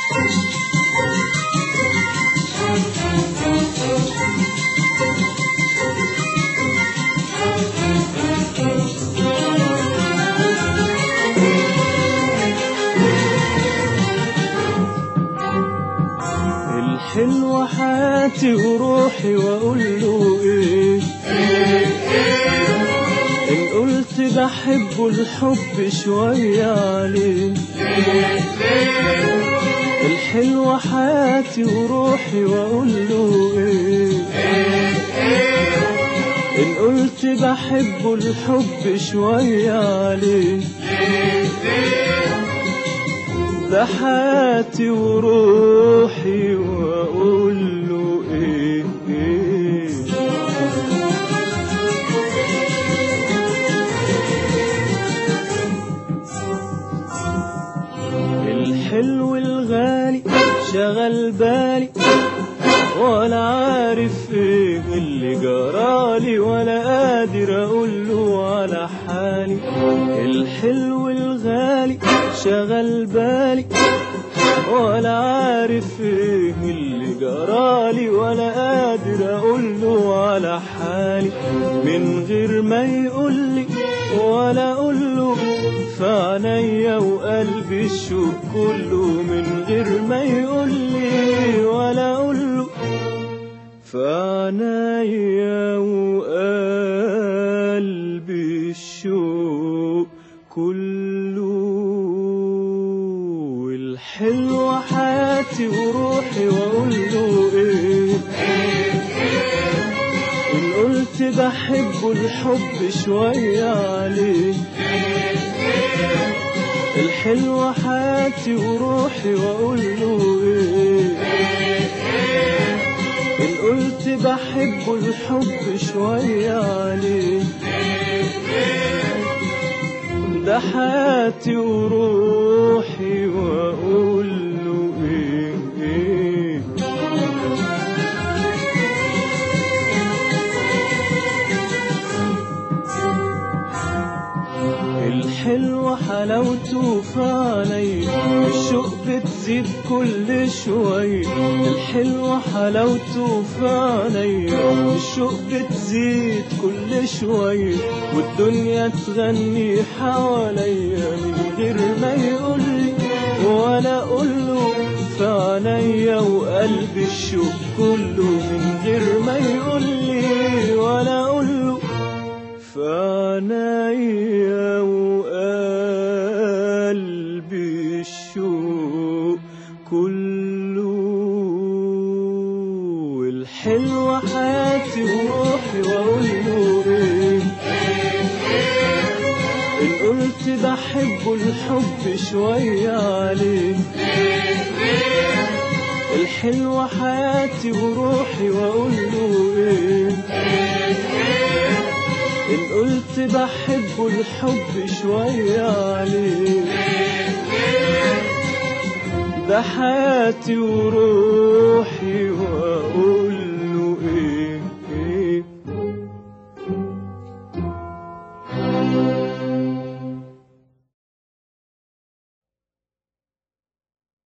الحلوة حياتي وروحي واقول له ايه ان قلت بحبه الحب شوية عليه الحلوة حياتي وروحي واقول له ايه ان قلت بحبه الحب شوية عليه ده حياتي وروحي واقول له ايه, إيه الحلو الغالي شغل بالي ولا عارف ايه اللي جرالي ولا قادر اقول له على حالي الحلو الغالي شغل بالي ولا عارف ايه اللي جرالي ولا قادر اقول له على حالي من غير ما يقول لي ولا اقول له في عينيا وقلبي الشوق كله من غير ما يقول لي ولا اقول له في عينيا وقلبي الشوق كله الحلوة حياتي وروحي واقول له ايه ان قلت بحبه الحب شوية عليه الحلوة حياتي وروحي واقول له ايه ان قلت بحبه الحب شوية عليه ده حياتي وروحي واقول له ايه, إيه الحلوة حلاوته في عيني الشوق بتزيد كل شوي الحلوة حلاوته في عيني الشوق بتزيد كل شوي والدنيا تغني حواليا من غير ما يقولي ولا اقوله في عينيا وقلبي الشوق كله من غير ما يقولي ولا اقوله في عينيا وقلبي الشوق كله الحلوة حياتي وروحي واقول له ايه ان قلت بحبه الحب شوية عليه الحلوة حياتي وروحي واقول له ايه إن قلت بحبه الحب شوية عليه ده حياتي وروحي وأقول